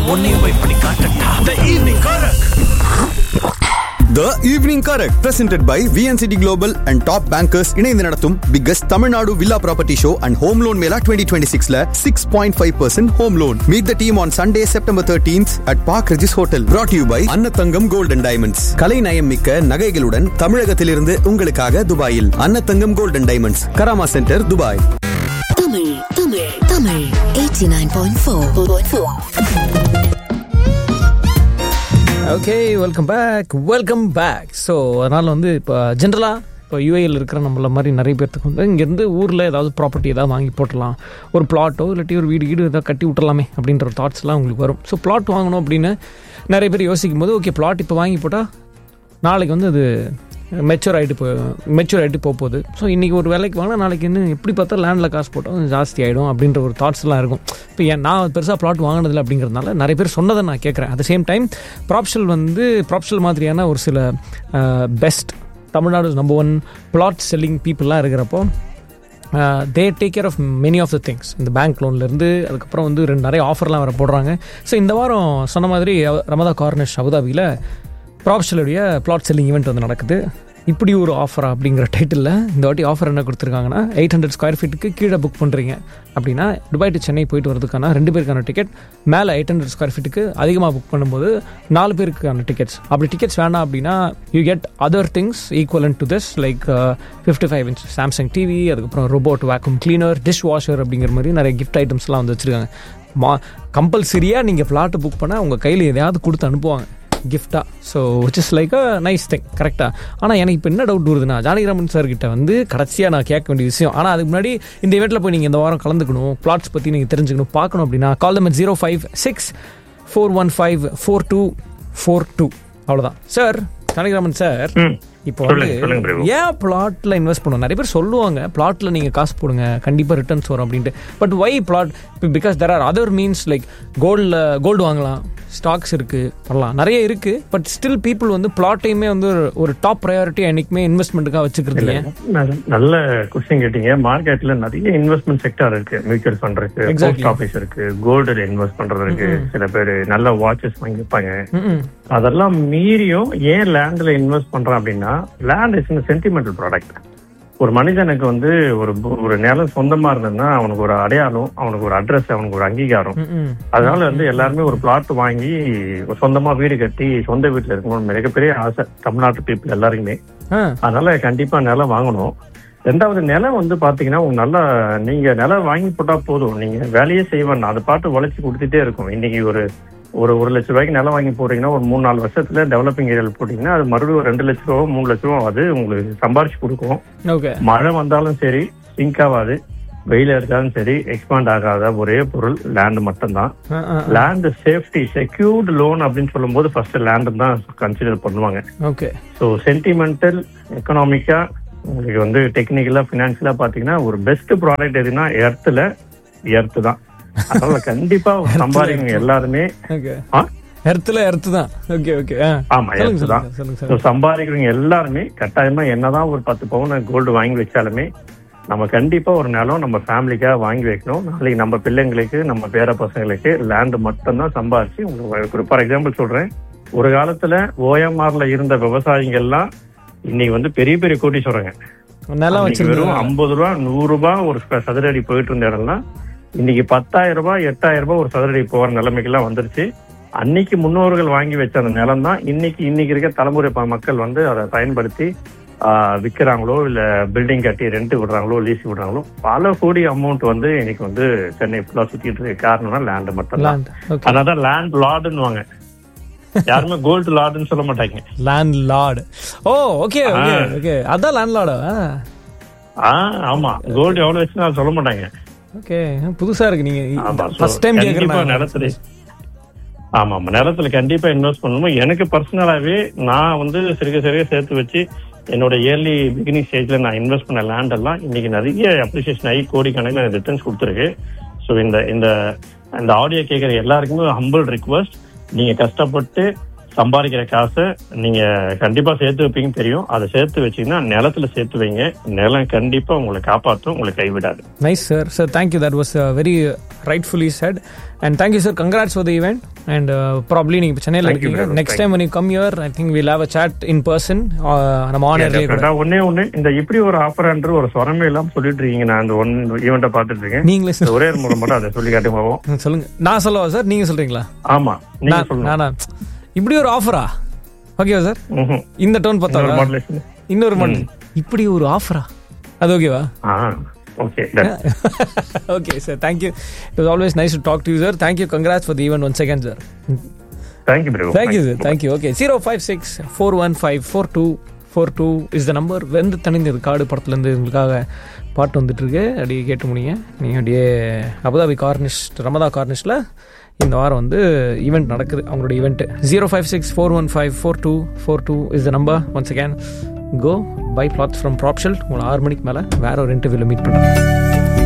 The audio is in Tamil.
உன்னையும் போய் பண்ணி காட்டட்டா the evening correct The Evening Correct presented by VNCT Global and Top Bankers இணைந்து நடத்தும் biggest Tamil Nadu villa property show and home loan mela 2026ல 6.5% home loan meet the team on Sunday September 13th at Park Regis Hotel brought to you by Annathangam gold and diamonds கலை நயம் மிக்க நகைகளுடன் தமிழகத்திலிருந்து உங்களுக்காக துபாயில் Annathangam gold and diamonds Karama centre Dubai Tamil Tamil Tamil 89.4 okay welcome back welcome back so அதனால் வந்து இப்போ ஜென்ரலாக இப்போ யூஏயில் இருக்கிற நம்மள மாதிரி நிறைய பேர்த்துக்கு வந்து இங்கேருந்து ஊரில் ஏதாவது ப்ராப்பர்ட்டி ஏதாவது வாங்கி போட்டலாம் ஒரு பிளாட்டோ இல்லாட்டி ஒரு வீடு வீடு ஏதாவது கட்டி விட்டுறலாமே அப்படின்ற ஒரு தாட்ஸ்லாம் உங்களுக்கு வரும் ஸோ பிளாட் வாங்கணும் அப்படின்னு நிறைய பேர் யோசிக்கும் போது ஓகே பிளாட் இப்போ வாங்கி போட்டால் நாளைக்கு வந்து அது மெச்சூர் ஆகிட்டு போ மெச்சூர் ஆகிட்டு போக போகுது ஸோ இன்றைக்கி ஒரு வேலைக்கு வாங்கினா நாளைக்கு இன்னும் எப்படி பார்த்தா லேண்டில் காசு போட்டால் ஜாஸ்தி ஆகிடும் அப்படின்ற ஒரு தாட்ஸ்லாம் இருக்கும் இப்போ ஏன் நான் பெருசாக பிளாட் வாங்கினதில்ல அப்படிங்கிறதுனால நிறைய பேர் சொன்னதை நான் கேட்குறேன் அட் சேம் டைம் ப்ராப்ஷல் வந்து ப்ராப்ஷல் மாதிரியான ஒரு சில best Tamil Nadu number one flat selling பீப்புளெலாம் இருக்கிறப்போ they take care of many of the things இந்த பேங்க் லோன்லேருந்து அதுக்கப்புறம் வந்து ரெண்டு நிறைய ஆஃபர்லாம் வர போடுறாங்க ஸோ இந்த வாரம் சொன்ன மாதிரி ரமதா கார்னிஷ் அபுதாபியில் ப்ராப்ஷலுடைய பிளாட் செல்லிங் ஈவெண்ட் வந்து நடக்குது இப்படி ஒரு ஆஃபரா அப்படிங்கிற டைட்டிலில் இந்த வாட்டி ஆஃபர் என்ன கொடுத்துருக்காங்கன்னா எயிட் ஹண்ட்ரட் ஸ்கொயர் ஃபீட்டுக்கு கீழே புக் பண்ணுறீங்க அப்படின்னா துபாய் டு சென்னை போயிட்டு வரதுக்கான ரெண்டு பேருக்கான டிக்கெட் மேலே எயிட் ஹண்ட்ரட் ஸ்கொயர் ஃபீட்டுக்கு அதிகமாக புக் பண்ணும்போது நாலு பேருக்கான டிக்கெட்ஸ் அப்படி டிக்கெட்ஸ் வேணாம் அப்படின்னா you get other things equivalent to this like fifty five inch Samsung TV அதுக்கப்புறம் robot vacuum cleaner dish washer அப்படிங்கிற மாதிரி நிறைய கிஃப்ட் ஐட்டம்ஸ்லாம் வந்து வச்சுருக்காங்க மா கம்பல்சரியாக நீங்கள் பிளாட்டு புக் பண்ணால் உங்கள் கையில் எதையாவது கொடுத்து அனுப்புவாங்க கிஃப்டாக so which is like a nice thing கரெக்டாக ஆனால் எனக்கு இப்போ என்ன டவுட் வருதுன்னா ஜானகிராமன் சார் கிட்ட வந்து கடைசியாக நான் கேட்க வேண்டிய விஷயம் ஆனால் அதுக்கு முன்னாடி இந்த இவெண்ட்டில் போய் நீங்கள் இந்த வாரம் கலந்துக்கணும் பிளாட்ஸ் பற்றி நீங்கள் தெரிஞ்சுக்கணும் பார்க்கணும் அப்படின்னா call them zero five six four one five four two four two அவ்வளோதான் சார் ஜானகிராமன் சார் இப்போ வந்து சொல்லுங்க, சொல்லுங்க பிரபு. ஏன் பிளாட்ல இன்வெஸ்ட் பண்ணுவோம் நிறைய பேர் சொல்லுவாங்க பிளாட்ல நீங்க காசு போடுங்க கண்டிப்பா ரிட்டர்ன்ஸ் வரும் அப்படின்ட்டு but why flat because there are other means like கோல்டில் கோல்டு வாங்கலாம் ஸ்டாக்ஸ் இருக்கு பண்ணலாம் நிறைய இருக்கு பட் ஸ்டில் பீப்புள் வந்து பிளாட்டையுமே வந்து ஒரு- ஒரு டாப் ப்ரையாரிட்டி என்னைக்குமே இன்வெஸ்ட்மெண்ட்டுக்காக வச்சுக்கிறது இல்லையா நல்ல- நல்ல கொஸ்டின் கேட்டீங்க மார்க்கெட்ல நிறைய இன்வெஸ்ட்மெண்ட் செக்டார் இருக்கு மியூச்சுவல் ஃபண்ட் இருக்கு Exactly. போஸ்ட் ஆபீஸ் இருக்கு கோல்டு இன்வெஸ்ட் பண்றது இருக்கு சில பேர் நல்ல வாட்சஸ் வாங்கி வைப்பாங்க ம்ம். அதெல்லாம் மீறியும் ஏன் லேண்ட்ல இன்வெஸ்ட் பண்றான் அப்படின்னா லேண்ட் இஸ் சென்டிமெண்டல் ப்ராடக்ட் ஒரு மனிதனுக்கு வந்து ஒரு ஒரு நிலம் சொந்தமா இருந்ததுன்னா அவனுக்கு ஒரு அடையாளம் அவனுக்கு ஒரு அட்ரஸ் அவனுக்கு ஒரு அங்கீகாரம் ம்ம். அதனால வந்து எல்லாருமே ஒரு பிளாட் வாங்கி ஒரு சொந்தமா வீடு கட்டி சொந்த வீட்டுல இருக்கணும்னு மிகப்பெரிய ஆசை தமிழ்நாட்டு பீப்புள் எல்லாருக்குமே ஆ அதனால கண்டிப்பா நிலம் வாங்கணும் ரெண்டாவது நிலம் வந்து பாத்தீங்கன்னா உங்களுக்கு நல்லா நீங்க நிலம் வாங்கி போட்டா போதும் நீங்க வேலையே செய்வேன் அது பாட்டு உழைச்சி கொடுத்துட்டே இருக்கும் இன்னைக்கு ஒரு ஒரு ஒரு லட்ச ரூபாய்க்கு நிலம் வாங்கி போடுறீங்கன்னா ஒரு மூணு நாலு வருஷத்துல டெவலப்பிங் ஏரியாவில் போட்டீங்கன்னா அது மறுபடியும் ஒரு ரெண்டு லட்ச ரூபா மூணு லட்ச ரூபா அது உங்களுக்கு சம்பாரிச்சு கொடுக்கும் ஓகே மழை வந்தாலும் சரி சிங்க் ஆகாது வெயில் அடிச்சாலும் சரி எக்ஸ்பாண்ட் ஆகாத ஒரே பொருள் லேண்ட் மட்டும்தான் ஆ, ஆ, ஆ. லேண்ட் சேஃப்டி செக்யூர்டு லோன் அப்படின்னு சொல்லும்போது ஃபர்ஸ்ட் லேண்ட் தான் கன்சிடர் பண்ணுவாங்க ஓகே ஸோ சென்டிமெண்டல் எக்கனாமிக்கா உங்களுக்கு வந்து டெக்னிக்கலா பினான்சியலா பாத்தீங்கன்னா ஒரு பெஸ்ட் ப்ராடக்ட் எதுனா எர்த்துல எர்த்து தான் அதனால கண்டிப்பா சம்பாதிக்கணும் எல்லாருமே ஓகே ஆ? எர்த்தில் எர்த்து தான் ஓகே ஓகே ஆ ஆமா சொல்லுங்க எர்த்து தான் சொல்லுங்க சொல்லுங்க ஸோ சொல்லுங்க சம்பாதிக்கிறவங்க எல்லாருமே கட்டாயமா என்னதான் ஒரு பத்து பவுன் கோல்டு வாங்கி வச்சாலுமே நம்ம கண்டிப்பா ஒரு நிலம் நம்ம ஃபேமிலிக்காக வாங்கி வைக்கணும் நாளைக்கு நம்ம பிள்ளைங்களுக்கு நம்ம பேர பசங்களுக்கு லேண்ட் மட்டும்தான் சம்பாதிச்சு உங்களுக்கு ஃபார் எக்ஸாம்பிள் சொல்றேன் ஒரு காலத்துல ஓஎம்ஆர்ல இருந்த விவசாயிகள் எல்லாம் இன்னைக்கு வந்து பெரிய பெரிய கோட்டீஸ்வரங்க நிலம் அன்னைக்கு வெறும் வச்சிருந்தோம் ஐம்பது ரூபா நூறு ரூபாய் ஒரு ஸ்கொயர் சதுரடி போயிட்டு இருந்த இடம்லாம் இன்னைக்கு பத்தாயிரம் ரூபாய் எட்டாயிரம் ரூபாய் ஒரு சதுரடி போற நிலைமைக்கெல்லாம் வந்துருச்சு அன்னைக்கு முன்னோர்கள் வாங்கி வச்ச அந்த நிலம் தான் இன்னைக்கு இன்னைக்கு இருக்க தலைமுறை ப- மக்கள் வந்து அதை பயன்படுத்தி ஆஹ், விக்கிறாங்களோ இல்ல பில்டிங் கட்டி ரெண்ட் விடுறாங்களோ லீஸ் விடுறாங்களோ பல கோடி அமௌண்ட் வந்து இன்னைக்கு வந்து சென்னை ஃபுல்லா சுத்திட்டு இருக்க காரணம்னா லேண்ட் மட்டும் தான் லேண்ட் ஓகே அதனால லேண்ட் லார்டுன்னு வாங்க யாருமே கோல்டு லார்டுன்னு சொல்ல மாட்டாங்க லேண்ட் லார்டு ஓ ஓகே ஓகே ஆ. ஓகே அதான் லேண்ட் லார்டா ஆஹ் ஆமா கோல்டு எவ்வளவு வச்சுன்னா சொல்ல மாட்டாங்க ஓகே புதுசா இருக்கு நீங்க ஆமா, so ஃபர்ஸ்ட் டைம் கண்டிப்பா கேக்குறேன் நிலத்துல ஆமா ஆமா நிலத்துல கண்டிப்பா இன்வெஸ்ட் பண்ணணும் எனக்கு பர்சனலாவே நான் வந்து சிறுக சிறுக சேர்த்து வச்சு என்னோட இயர்லி பிகினிங் ஸ்டேஜ்ல நான் இன்வெஸ்ட் பண்ண லேண்ட் எல்லாம் இன்னைக்கு நிறைய அப்ரிசியேஷன் ஆகி கோடி கணக்கில் ரிட்டர்ன்ஸ் கொடுத்துருக்கு ஸோ இந்த இந்த இந்த ஆடியோ கேட்குற எல்லாருக்குமே ஹம்பிள் ரிக்வஸ்ட் நீங்க கஷ்டப்பட்டு சம்பாதிக்கிற காசை நீங்க கண்டிப்பா சேர்த்து வைப்பீங்கன்னு தெரியும் அதை சேர்த்து வச்சீங்கன்னா நிலத்துல சேர்த்து வைங்க நிலம் கண்டிப்பா உங்களை காப்பாற்றும் உங்களை கைவிடாது nice sir sir thank you that was very rightfully said and thank you sir congrats for the event and probably நீங்கள் இப்போ சென்னையில் Thank you, இருக்கீங்க brother. Next time when you come your I think will have a chat in person நம்ம ஆனர்லேயே கூட நான் ஒன்னே ஒண்ணு இந்த இப்படி ஒரு ஆஃபர்ன்ற ஒரு சொரமே இல்லாம சொல்லிட்டு இருக்கீங்க நான் அந்த ஒன் ஈவெண்ட்டை பார்த்துட்டு இருக்கேன் நீங்களே இந்த ஒரே ஒரு முறை மட்டும் அதை சொல்லி காட்டுங்க பாப்போம். ம், சொல்லுங்க நான் சொல்லவா சார் நீங்க சொல்றீங்களா ஆமா நீங்க நான் சொல்லணும் நானா இப்படி ஒரு ஆஃபரா ஓகேவா சார் ம்ஹும். இந்த டோன் இன்னொரு பார்த்தா modulation. இன்னொரு மாடல் இப்படி ஒரு ஆஃபரா அது ஓகேவா ஆ okay done. Okay sir thank you it was always nice to talk to you sir thank you congrats for the event one second sir Thank you, bro. Thank you Thank sir thank you okay zero five six four one five four two four two is the number வெந்து தணிந்தது காடு படத்துலேருந்து உங்களுக்காக பாட்டு வந்துட்டு இருக்கு அப்படியே கேட்டு முடியுங்க நீங்கள் அப்படியே அபுதாபி கார்னிஷ் ரமதா கார்னிஷில் இந்த வாரம் வந்து ஈவெண்ட் நடக்குது அவங்களோட event zero five six four one five four two four two is the number once again go buy flat from ப்ராப்ஷல் உங்களை ஆறு மணிக்கு மேலே வேற ஒரு இன்டர்வியூவில் மீட் பண்ணுறேன்